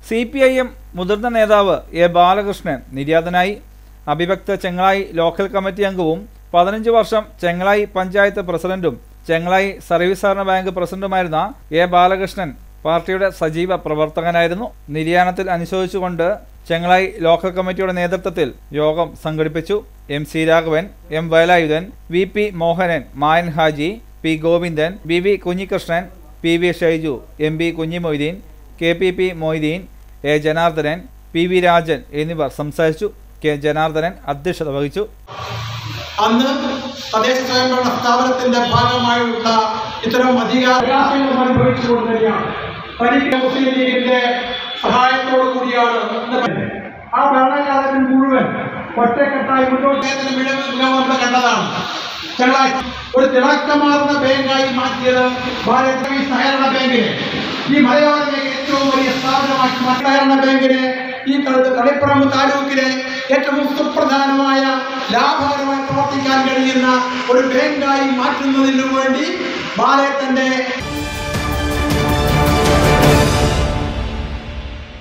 C P I M മുതിർന്ന നേതാവ് A Balakrishnan നിര്യാതനായി അഭിഭക്ത ചെങ്ങളായി ലോക്കൽ കമ്മിറ്റി അംഗവും പതിനഞ്ച് വർഷം ചെങ്ങളായി പഞ്ചായത്ത് പ്രസിഡന്റും ചെങ്ങളായി സർവീസ് സഹകരണ ബാങ്ക് പ്രസിഡന്റുമായിരുന്ന എ ബാലകൃഷ്ണൻ പാർട്ടിയുടെ സജീവ പ്രവർത്തകനായിരുന്നു നിര്യാണത്തിൽ അനുശോചിച്ചുകൊണ്ട് ചെങ്ങളായി ലോക്കൽ കമ്മിറ്റിയുടെ നേതൃത്വത്തിൽ യോഗം സംഘടിപ്പിച്ചു M C Raghavan M Velayudhan V P Mohanan Mayan Haji P Govindan V V Kunhikrishnan P V Shaiju M P Kunhimoideen K P P Moideen A Janardhanan P V Rajan എന്നിവർ സംസാരിച്ചു കെ ജനാർദ്ദനൻ അധ്യക്ഷത വഹിച്ചു അന്ന് തദ്ദേശ സ്വയംഭരണ സ്ഥാപനത്തിന്റെ ഭാഗമായുള്ള ഇത്തരം അധികാര പ്രയാസങ്ങളും അനുഭവിച്ചുകൊണ്ട് തന്നെയാണ് തനിക്ക് മുസ്ലിം ലീഗിന്റെ സഹായത്തോടു കൂടിയാണ് ഇന്ന് ആ ഭരണകാലത്തിൽ മുഴുവൻ ഒറ്റക്കെട്ടായി മുന്നോട്ട് നമ്മൾ കണ്ടതാണ് ഞങ്ങളായി ഒരു തിളക്കമാർന്ന ബാങ്കായി മാറ്റിയത് ഭാരത സഹകരണ ബാങ്കിനെ ഈ മലയോര മേഖല ഏറ്റവും വലിയ സ്ഥാപനമാക്കി മാറ്റി സഹകരണ ബാങ്കിനെ ഈ കളി- കളിപ്പറമ്പ് താലൂക്കിലെ ഏറ്റവും സുപ്രധാനമായ ലാഭകരമായി പ്രവർത്തിക്കാൻ കഴിയുന്ന ഒരു ബാങ്കായി മാറ്റുന്നതിനു വേണ്ടി ബാലേട്ടന്റെ